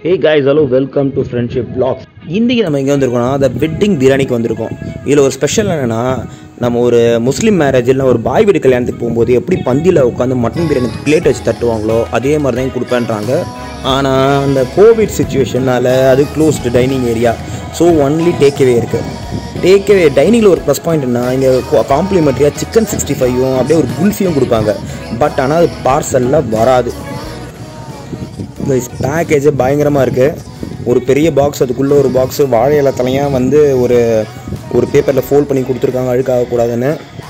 Hey guys hello welcome to friendship vlogs இன்றைக்கி நம்ம எங்கே வந்திருக்கோம்னா அந்த வெட்டிங் பிரியாணிக்கு வந்திருக்கோம் இதில் ஒரு ஸ்பெஷல் என்னென்னா நம்ம ஒரு முஸ்லீம் மேரேஜ் இல்லை ஒரு பாய் வீடு கல்யாணத்துக்கு போகும்போது எப்படி பந்தியில் உட்காந்து மட்டன் பிரியாணி பிளேட் வச்சு தட்டுவாங்களோ அதே மாதிரி தான் கொடுப்பேன்றாங்க ஆனால் அந்த கோவிட் சுச்சுவேஷனால் அது closed dining area so only takeaway இருக்குது டேக்அவே டைனிங்கில் ஒரு ப்ளஸ் பாயிண்ட்னா இங்கே காம்ப்ளிமெண்ட்ரியாக சிக்கன் சிக்ஸ்டி ஃபைவும் அப்படியே ஒரு குல்ஃபியும் கொடுப்பாங்க பட் ஆனால் அது பார்சலில் வராது பேக்கேஜ் பயங்கரமாக இருக்குது ஒரு பெரிய பாக்ஸ் அதுக்குள்ளே ஒரு பாக்ஸு வாழை இலை தலையாக வந்து ஒரு ஒரு பேப்பரில் ஃபோல்ட் பண்ணி கொடுத்துருக்காங்க அழுக்காகக்கூடாதுன்னு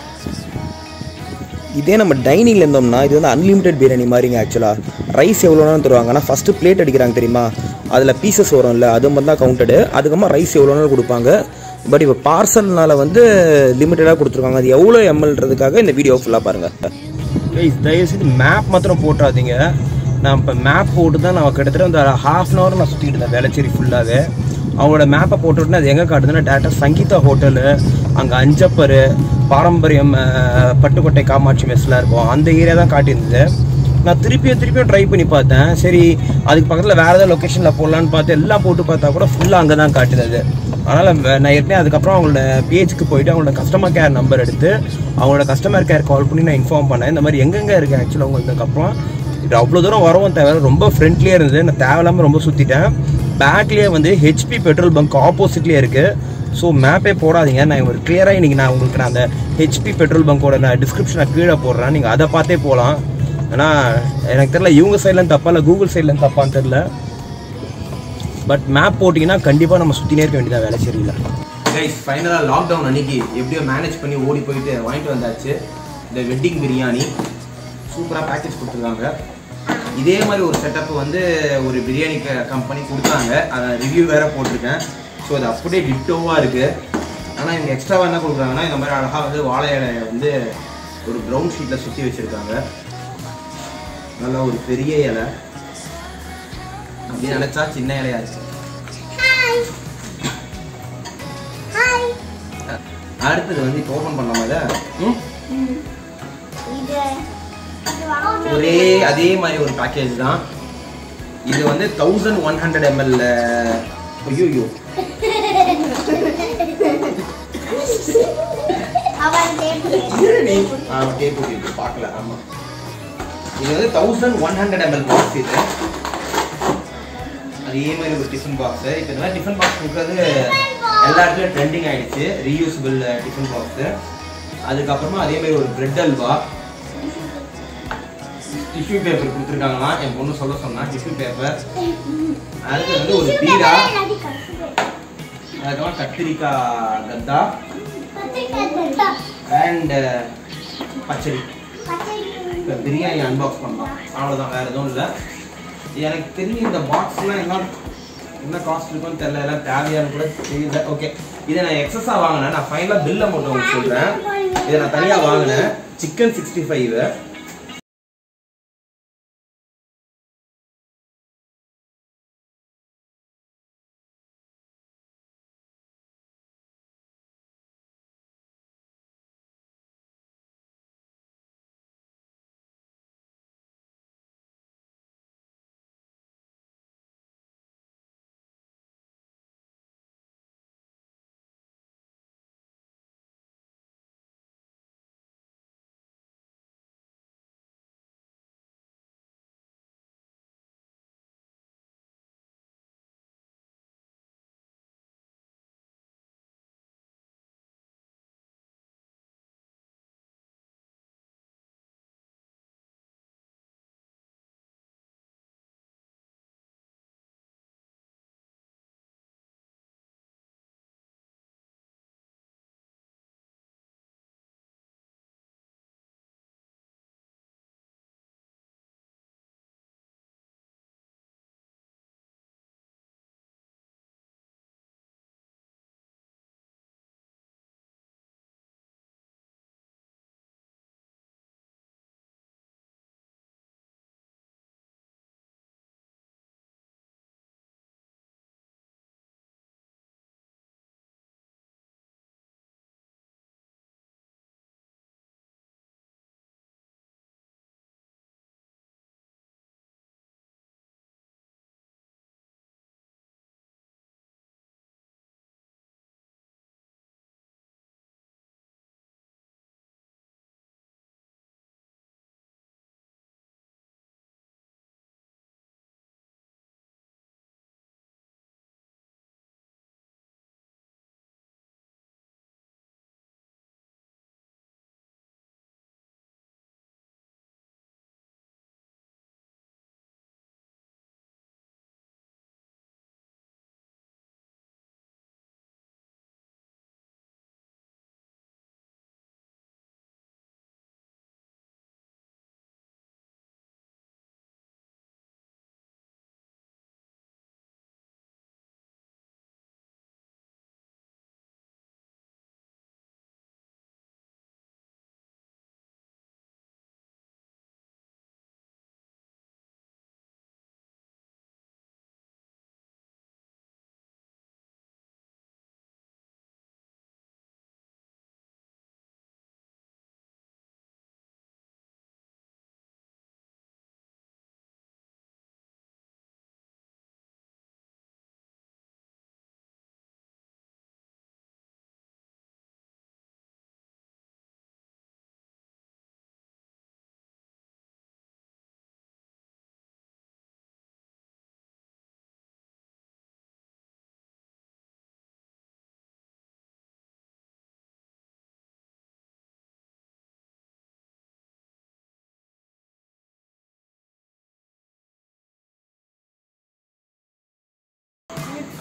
இதே நம்ம டைனிங்கில் இருந்தோம்னா இது வந்து அன்லிமிட்டெட் பிரியாணி மாதிரிங்க ஆக்சுவலாக ரைஸ் எவ்வளோனாலும் தருவாங்க ஆனால் ஃபஸ்ட்டு பிளேட் அடிக்கிறாங்க தெரியுமா அதில் பீசஸ் வரும்ல அது மட்டும் தான் கவுண்டடு அதுக்கப்புறமா ரைஸ் எவ்வளோனாலும் கொடுப்பாங்க பட் இப்போ பார்சல்னால வந்து லிமிட்டடாக கொடுத்துருக்காங்க அது எவ்வளோ எம்எல்ன்றதுக்காக இந்த வீடியோ ஃபுல்லாக பாருங்கள் கைஸ் தயவுசெய்து மேப் மாத்திரம் போட்டுறாதீங்க நான் இப்போ மேப் போட்டு தான் நான் கிட்டத்தட்ட வந்து ஹாஃப் அன் ஹவர் நான் சுற்றிட்டு இருந்தேன் வேளச்சேரி ஃபுல்லாகவே அவங்களோட மேப்பை போட்டுவிட்டு அது எங்கே காட்டுதுன்னா டேரக்டாக சங்கீதா ஹோட்டலு அங்கே அஞ்சப்பர் பாரம்பரியம் அஹ், பட்டுக்கோட்டை காமாட்சி மெஸ்லாம் இருக்கும் அந்த ஏரியா தான் காட்டியிருந்தது நான் திருப்பியும் திருப்பியும் ட்ரை பண்ணி பார்த்தேன் சரி அதுக்கு பக்கத்தில் வேறு ஏதாவது லொக்கேஷனில் போடலான்னு பார்த்து எல்லாம் போட்டு பார்த்தா கூட ஃபுல்லாக அங்கே தான் காட்டுது அதனால் நான் ஏற்கனவே அதுக்கப்புறம் அவங்களோட பேஜுக்கு போயிட்டு அவங்களோட கஸ்டமர் கேர் நம்பர் எடுத்து அவங்களோட கஸ்டமர் கேர் கால் பண்ணி நான் இன்ஃபார்ம் பண்ணேன் இந்த மாதிரி எங்கெங்கே இருக்குது ஆக்சுவலாக உங்களுக்கு இதுக்கப்புறம் இது அவ்வளோ தூரம் வரவும் தேவை ரொம்ப ஃப்ரெண்ட்லியாக இருந்தது நான் தேவையில்லாமல் ரொம்ப சுற்றிட்டேன் பேக்லேயே வந்து ஹெச்பி பெட்ரோல் பங்க் ஆப்போசிட்லேயே இருக்குது ஸோ மேப்பே போடாதீங்க நான் ஒரு கிளியராக இன்றைக்கி நான் உங்களுக்கு நான் அந்த ஹெச்பி பெட்ரோல் பங்கோட நான் டிஸ்கிரிப்ஷனை கீழே போடுறேன் நீங்கள் அதை பார்த்தே போகலாம் ஏன்னா எனக்கு தெரியல இவங்க சைட்லேருந்து தப்பா இல்லை கூகுள் சைட்லேருந்து தப்பான்னு தெரில பட் மேப் போட்டிங்கன்னா கண்டிப்பாக நம்ம சுற்றினே இருக்க வேண்டியதா வேலை சரியில்லை கைஸ் ஃபைனலாக லாக்டவுன் அன்னைக்கு எப்படியோ மேனேஜ் பண்ணி ஓடி போயிட்டு வாங்கிட்டு வந்தாச்சு இந்த வெட்டிங் பிரியாணி சூப்பராக பேக்கேஜ் கொடுத்துருக்காங்க இதே மாதிரி ஒரு செட்டப் வந்து ஒரு பிரியாணி கம்பெனி கொடுத்தாங்க அதை ரிவ்யூ வேற போட்டிருக்கேன் ஸோ அது அப்படியே டிட்டோவாக இருக்குது ஆனால் இவங்க எக்ஸ்ட்ராவாக என்ன கொடுக்குறாங்கன்னா இந்த மாதிரி அழகாக வந்து வாழை இலையை வந்து ஒரு ப்ரௌன் ஷீட்டில் சுற்றி வச்சுருக்காங்க நல்ல ஒரு பெரிய இலை அப்படி நினைச்சா சின்ன இலையா இருக்கு அடுத்தது வந்து இப்போ ஓப்பன் பண்ணலாம் இதை ம்? ஒரே அதே மாதிரி ஒரு பேக்கேஜ் தான் இது வந்து தௌசண்ட் ஒன் ஹண்ட்ரட் எம்எல் ஐயோ டேப் போட்டு பார்க்கல ஆமாம் இது வந்து thousand one hundred ml box இது அதே மாதிரி ஒரு டிஃபன் பாக்ஸ் இப்போ இந்த மாதிரி டிஃபன் பாக்ஸ் கொடுக்குறது எல்லா இடத்துலையும் ட்ரெண்டிங் ஆயிடுச்சு ரீயூசபிள் டிஃபன் பாக்ஸ் அதுக்கப்புறமா அதே மாதிரி ஒரு பிரெட் அல்வா டிஷ்யூ பேப்பர் கொடுத்துருக்காங்களாம் என் பொண்ணு சொல்ல சொன்னா டிஷ்யூ பேப்பர் அடுத்து வந்து ஒரு பீடா அதுக்கப்புறம் கத்திரிக்காய் கத்தா அண்ட் பச்சடி இப்போ பிரியாணி அன்பாக்ஸ் பண்ணலாம் அவ்வளோதான் வேறு எதுவும் இல்லை எனக்கு தெரிஞ்சு இந்த பாக்ஸ்லாம் என்ன என்ன காஸ்ட் இருக்குன்னு தெரியல எல்லாம் தேவையானு கூட தெரியல ஓகே இதை நான் எக்ஸஸாக வாங்கினேன் நான் ஃபைனலாக பில் அமௌண்ட் உங்களுக்கு சொல்கிறேன் இதை நான் தனியாக வாங்கினேன் சிக்கன் சிக்ஸ்டி ஃபைவ்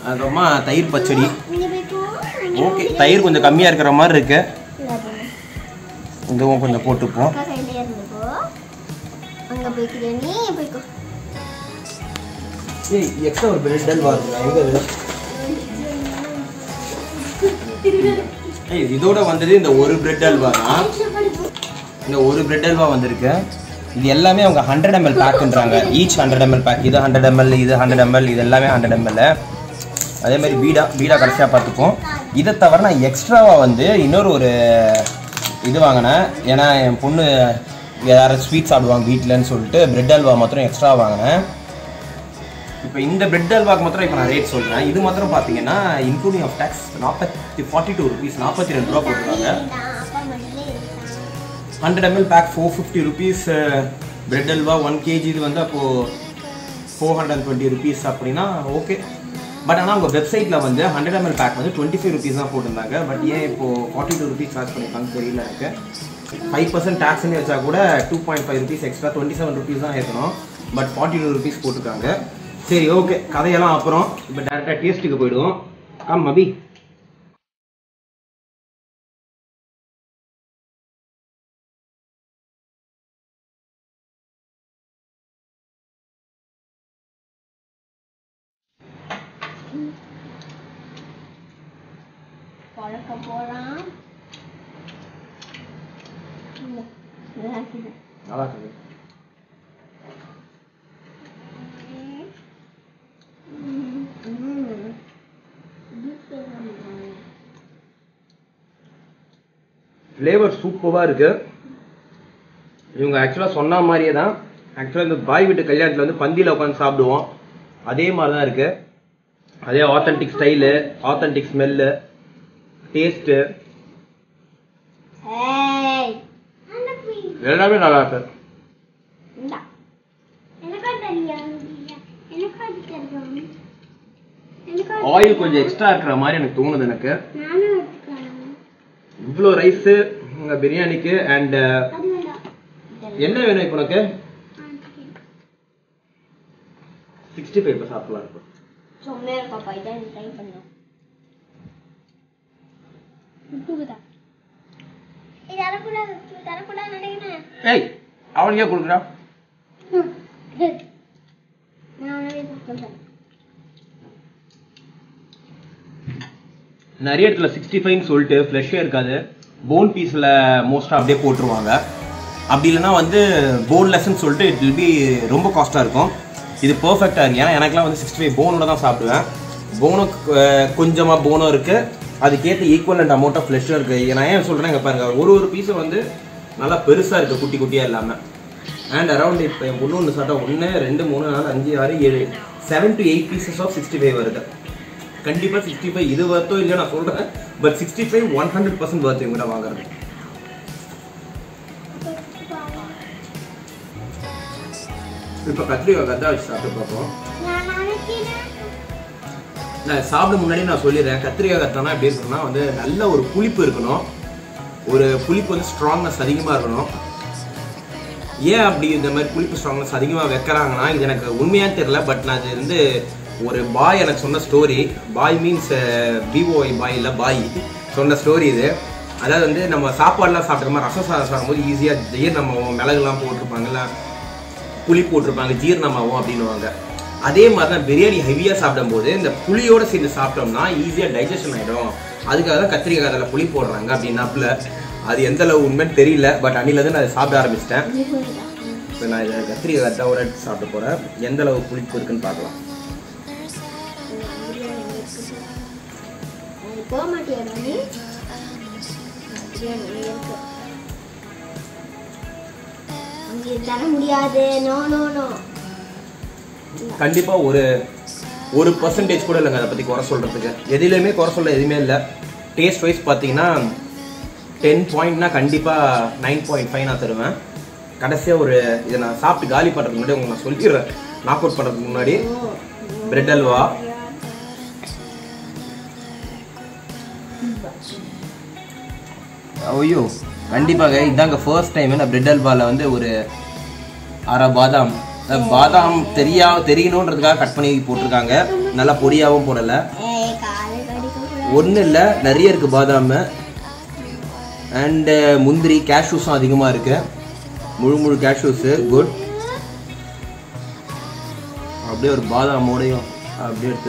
அதுக்கப்புறமா தயிர் பச்சடி இங்க போய்க்கோ ஓகே தயிர் கொஞ்சம் கம்மியாக இருக்கிற மாதிரி இருக்கு இதுவும் கொஞ்சம் போட்டுப்போம் அக்கா கையில இருந்துக்கோ அங்க போய்க்கிறியா நீ போய்க்கோ ஏய் எக்ஸ்ட்ரா ஒரு பிரெட் அல்வா இருக்குங்க எங்க இது ஏய் இதோட வந்தது இந்த ஒரு பிரெட் அல்வா தான் இந்த ஒரு பிரெட் அல்வா வந்திருக்கு இது எல்லாமே அவங்க ஹண்ட்ரட் எம்எல் பேக்குன்றாங்க ஈச் ஹண்ட்ரட் எம்எல் பேக் இது ஹண்ட்ரட் எம்எல் இது ஹண்ட்ரட் எம்எல் இது எல்லாமே ஹண்ட்ரட் எம்எல் அதே மாதிரி பீடா பீடா கடைசியாக பார்த்துப்போம் இதை தவிர நான் எக்ஸ்ட்ராவாக வந்து இன்னொரு ஒரு இது வாங்கினேன் ஏன்னா என் பொண்ணு யாராவது ஸ்வீட் சாப்பிடுவாங்க வீட்டிலன்னு சொல்லிட்டு பிரெட் அல்வா மாத்திரம் எக்ஸ்ட்ரா வாங்கினேன் இப்போ இந்த பிரெட் அல்வாக்கு மாத்திரம் இப்போ நான் ரேட் சொல்கிறேன் இது மாத்திரம் பார்த்தீங்கன்னா இன்க்ளூடிங் ஆஃப் டேக்ஸ் நாற்பத்தி ஃபார்ட்டி டூ ருபீஸ் நாற்பத்தி ரெண்டு ரூபா போட்டுருக்காங்க அப்பா மட்டும் இருக்கான் hundred ml pack four fifty rupees bread halwa one kg இது வந்து அப்போது four hundred and twenty rupees அப்படின்னா ஓகே பட் ஆனால் உங்கள் வெப்சைட்டில் வந்து ஹண்ட்ரட் எம்எல் பேக் வந்து டுவெண்ட்டி ஃபைவ் ருபீஸ் தான் போட்டிருந்தாங்க பட் ஏன் இப்போது ஃபார்ட்டி டூ ருபீஸ் சார்ஜ் பண்ணியிருக்காங்க தெரியல இருக்கு ஃபைவ் பர்சன்ட் டேக்ஸ்னு வச்சா கூட two point five rupees extra twenty seven rupees தான் ஏற்றணும் பட் ஃபார்ட்டி டூ ருபீஸ் போட்டிருக்காங்க சரி ஓகே கதையெல்லாம் அப்புறம் இப்போ டேரெக்டாக டேஸ்ட்டுக்கு போயிடுவோம் ஆமாம் அபி பழக்க போறான் இல்ல, நல்லா இருக்குது. நல்லா இருக்குது ம், ம். இது சொல்லணும். ஃப்ளேவர் சூப்பராக இருக்கு இவங்க ஆக்சுவலாக சொன்ன மாதிரியே தான் ஆக்சுவலாக இந்த பாய் வீட்டு கல்யாணத்தில் வந்து பந்தியில் உட்காந்து சாப்பிடுவோம் அதே மாதிரி தான் இருக்கு அதே authentic style authentic smell taste ஏய், அனுப்பி. எல்லாமே நல்லா இருக்கு இந்தா. எனக்கும் தெரியா? எனக்கும் அது தெரியும். எனக்கும் அது ஆயில் கொஞ்சம் எக்ஸ்ட்ரா இருக்கிற மாதிரி எனக்கு தோணுது எனக்கு நானும் எடுத்துக்கிறேன். இவ்வளோ ரைஸு உங்கள் பிரியாணிக்கு அண்ட் அது வேண்டாம். என்ன வேணும் இப்போ உனக்கு ஆ, சரி. சிக்ஸ்டி ஃபைவ் இப்போ சாப்பிடலாம் இருக்கும் செம்மையா இருக்காப்பா இதான் ட்ரை பண்ணோம் தூக்குதா இது தரக்கூடாது இது தரக்கூடாது நினைக்கிறேன் ஏய் அவனுக்கே கொடுக்குறா நான் உடனே சொல்றேன் நிறைய இடத்துல சிக்ஸ்டி ஃபைவ்னு சொல்லிட்டு ஃப்ளஷ்ஷே இருக்காது போன் பீஸில் மோஸ்ட்டாக அப்படியே போட்டுருவாங்க அப்படி இல்லைன்னா வந்து போன்லெஸ்ன்னு சொல்லிட்டு இட் வில் பி ரொம்ப காஸ்ட்டாக இருக்கும் இது பர்ஃபெக்டாக இருக்கு ஏன்னா எனக்குலாம் வந்து சிக்ஸ்டி ஃபைவ் போனோட தான் சாப்பிடுவேன் போனும் கொஞ்சமாக போனும் இருக்குது அதுக்கேற்ற ஈக்குவலண்ட் அமௌண்ட் ஆஃப் ஃப்ளெஷ்ஷும் இருக்குது நான் ஏன் சொல்கிறேன் இங்கே பாருங்க ஒரு ஒரு பீஸும் வந்து நல்லா பெருசாக இருக்குது குட்டி குட்டியாக இல்லாமல் அண்ட் அரௌண்ட் இப்போ என் பொண்ணு ஒன்று சாப்பிட்டா ஒன்று ரெண்டு மூணு நாலு அஞ்சு ஆறு ஏழு seven to eight pieces of sixty five வருது கண்டிப்பாக சிக்ஸ்டி ஃபைவ் இது வர்த்தோ இல்லையோ நான் சொல்கிறேன் but sixty five one hundred percent worth எங்கிட்ட வாங்குறது இப்போ கத்திரிக்காய் கத்தா வச்சு சாப்பிட்டு பார்ப்போம் நான் நினைக்கிறேன் நான் சாப்பிட முன்னாடி நான் சொல்லிடுறேன் கத்திரிக்காய் கத்தானா எப்படி இருக்குன்னா வந்து நல்ல ஒரு புளிப்பு இருக்கணும் ஒரு புளிப்பு வந்து ஸ்ட்ராங்னஸ் அதிகமாக இருக்கணும் ஏன் அப்படி இந்த மாதிரி புளிப்பு ஸ்ட்ராங்னஸ் அதிகமாக வைக்கிறாங்கன்னா இது எனக்கு உண்மையான்னு தெரியல பட் நான் இது வந்து ஒரு பாய் எனக்கு சொன்ன story boy means B O I boy சொன்ன ஸ்டோரி இது அதாவது வந்து நம்ம சாப்பாடுலாம் சாப்பிட்ற ரசம் சாதம் சாப்பிடும்போது ஈஸியாக ஜீரணமாகும் மிளகுலாம் போட்டிருப்பாங்கல்ல புளி போட்டிருப்பாங்க ஜீரணமாகும் அப்படின்னுவாங்க அதே மாதிரி தான் பிரியாணி ஹெவியாக சாப்பிடும்போது இந்த புளியோட சேர்ந்து சாப்பிட்டோம்னா ஈஸியாக டைஜஷன் ஆகிடும் அதுக்காக தான் கத்திரிக்காய் அதில் புளி போடுறாங்க அப்படின்னாப்புல அது எந்த அளவு உண்மைன்னு தெரியல பட் அன்னிலேருந்து நான் அதை சாப்பிட ஆரம்பிச்சிட்டேன் இப்போ நான் இதை கத்திரிக்காய் கத்தாவோட எடுத்து சாப்பிட போகிறேன் எந்த அளவு புளிப்பு இருக்குன்னு பார்க்கலாம் போக மாட்டியா நீ பிரியாணி இருக்கு அங்கே தர முடியாது நோ நோ நோ கண்டிப்பாக ஒரு ஒரு பர்சன்டேஜ் கூட இல்லைங்க அதை பற்றி குறை சொல்கிறதுக்கு எதுலேயுமே குறை சொல்ல எதுவுமே இல்லை டேஸ்ட் வைஸ் பார்த்தீங்கன்னா டென் பாயிண்ட்னா கண்டிப்பாக நைன் பாயிண்ட் ஃபைவ் நான் தருவேன் கடைசியாக ஒரு இதை நான் சாப்பிட்டு காலி பண்ணுறதுக்கு முன்னாடி உங்களுக்கு நான் சொல்லிடுறேன் நாக் அவுட் பண்ணுறதுக்கு முன்னாடி பிரெட் அல்வா ஐயோ கண்டிப்பாக இதாங்க ஃபர்ஸ்ட் டைம் நான் பிரெட் அல்வாவில் வந்து ஒரு அரை பாதாம் அஹ் பாதாம் தெரியா தெரியணுன்றதுக்காக கட் பண்ணி போட்டிருக்காங்க நல்லா பொடியாவும் போடல ஏய் காலை கடிக்க கூடாது ஒன்றும் இல்லை நிறைய இருக்கு பாதாம் அண்டு முந்திரி கேஷ்யூஸும் அதிகமாக இருக்கு முழு முழு கேஷ்யூஸு குட் அப்படியே ஒரு பாதாமோடையும் அப்படியே எடுத்து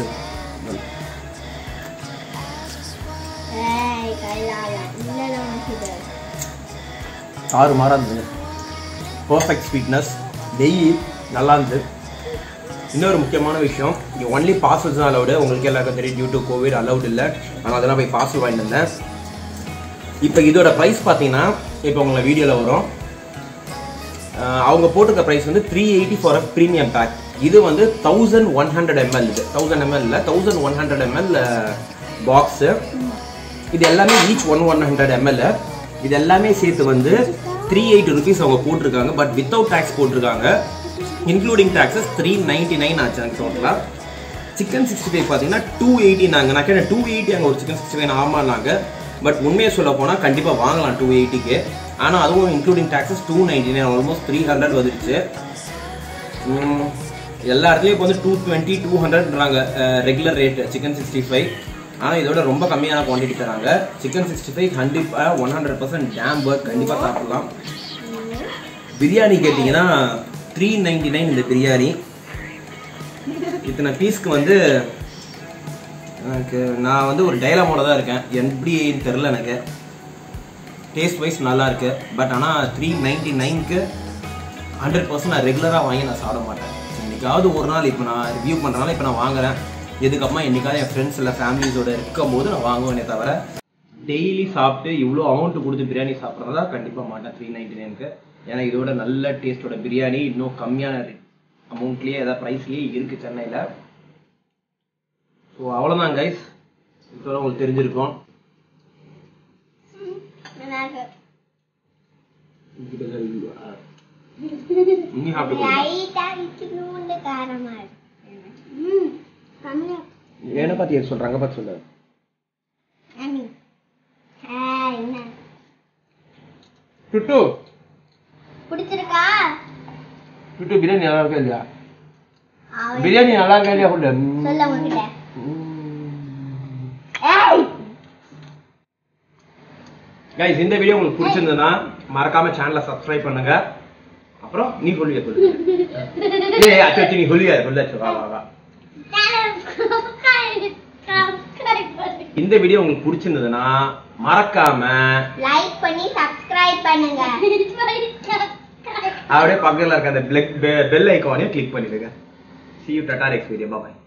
ஏய் கல்லால இல்ல உனக்கு ஆறு மாறாக இருந்தது பர்ஃபெக்ட் ஸ்வீட்னஸ் நெய் நல்லா இருந்தது இன்னொரு முக்கியமான விஷயம் இங்கே ஒன்லி பார்சல்ஸ் தான் அலவுடு உங்களுக்கு எல்லாருக்கும் தெரியும் டியூ டு கோவிட் அலவுட் இல்லை ஆனால் அதெல்லாம் போய் பார்சல் வாங்கிட்டு வந்தேன் இப்போ இதோட ப்ரைஸ் பார்த்தீங்கன்னா இப்போ உங்களை வீடியோவில் வரும் அஹ் அவங்க போட்டிருக்க ப்ரைஸ் வந்து three eighty for a premium pack இது வந்து தௌசண்ட் ஒன் ஹண்ட்ரட் எம்எல் இது தௌசண்ட் எம்எல் இல்லை thousand one hundred ml box இது எல்லாமே each one one hundred ml இது எல்லாமே சேர்த்து வந்து த்ரீ எயிட்டி ருபீஸ் அவங்க போட்டிருக்காங்க பட் வித்தவுட் டேக்ஸ் போட்டிருக்காங்க including taxes three ninety nine ஆச்சு எனக்கு டோட்டலாக சிக்கன் சிக்ஸ்டி ஃபைவ் பார்த்தீங்கன்னா டூ எயிட்டி நாங்கள் நான் கேட்டேன் டூ எயிட்டி அங்கே ஒரு சிக்கன் சிக்ஸ்டி ஃபைவ் ஆமாம்னாங்க பட் உண்மையை சொல்ல போனால் கண்டிப்பாக வாங்கலாம் டூ எயிட்டிக்கு ஆனால் அதுவும் including taxes two ninety nine almost three hundred வந்துருச்சு உம், எல்லா இடத்துலையும் இப்போ வந்து டூ டுவெண்ட்டி டூ ஹண்ட்ரட்ன்றாங்க regular rate chicken sixty five ஆனால் இதோட ரொம்ப கம்மியான குவான்டிட்டி தராங்க சிக்கன் சிக்ஸ்டி ஃபைவ் கண்டிப்பாக ஒன் ஹண்ட்ரட் பர்சன்ட் டேம் பர்க் கண்டிப்பாக சாப்பிடலாம் பிரியாணி கேட்டிங்கன்னா த்ரீ நைன்டி நைன் இந்த பிரியாணி இத்தனை பீஸ்க்கு வந்து எனக்கு நான் வந்து ஒரு டைலாமோட தான் இருக்கேன் எப்படின்னு தெரில எனக்கு டேஸ்ட் வைஸ் நல்லா இருக்கு பட் ஆனால் த்ரீ நைன்டி நைன்க்கு ஹண்ட்ரட் பர்சன்ட் நான் ரெகுலராக வாங்கி நான் சாப்பிட மாட்டேன் என்னைக்காவது ஒரு நாள் இப்போ நான் ரிவ்யூ பண்ணுறனால இப்போ நான் வாங்குறேன் இதுக்கப்புறமா என்னைக்காவது என் ஃப்ரெண்ட்ஸ் இல்லை ஃபேமிலிஸோட இருக்கும்போது நான் வாங்குவேனே தவிர டெய்லி சாப்பிட்டு இவ்வளோ அமௌண்ட் கொடுத்து பிரியாணி சாப்பிட்றதா கண்டிப்பாக மாட்டேன் த்ரீ நைன்டி நைனுக்கு ஏன்னா இதோட நல்ல டேஸ்டோட பிரியாணி இன்னும் கம்மியான அமௌண்ட்லேயே ஏதாவது ப்ரைஸ்லேயே இருக்குது சென்னையில் ஸோ அவ்வளோதான் கைஸ் இப்போ உங்களுக்கு தெரிஞ்சிருக்கும் எனக்கு நீ சாப்பிட்டு கொடு. லைட்டா இட்லூண்டு காரமா இருக்கு ம் கம்மியா என்ன பார்த்து எது சொல்கிறாங்க பார்த்து சொல்லு அனி ஆ என்ன டுட்டு பிடிச்சிருக்கா டுட்டு பிரியாணி நல்லா இருக்கா இல்லையா அவன் பிரியாணி நல்லா இருக்கா இல்லையா சொல்லு சொல்ல உங்ககிட்ட ஏய் கைஸ் இந்த வீடியோ உங்களுக்கு பிடிச்சிருந்ததுன்னா மறக்காம சேனலை சப்ஸ்கிரைப் பண்ணுங்க அப்புறம் நீ சொல்லிய சொல்லு ஏய் அச்சு அச்சு நீ சொல்லியா சொல்லாச்சு வா வா வா இந்த வீடியோ உங்களுக்கு பிடிச்சிருந்ததுன்னா மறக்காம லைக் பண்ணி சப்ஸ்கிரைப் பண்ணுங்க அப்படியே பக்கத்துல இருக்க அந்த பெல் ஐக்கானையும் கிளிக் பண்ணிடுங்க see you tata next video bye bye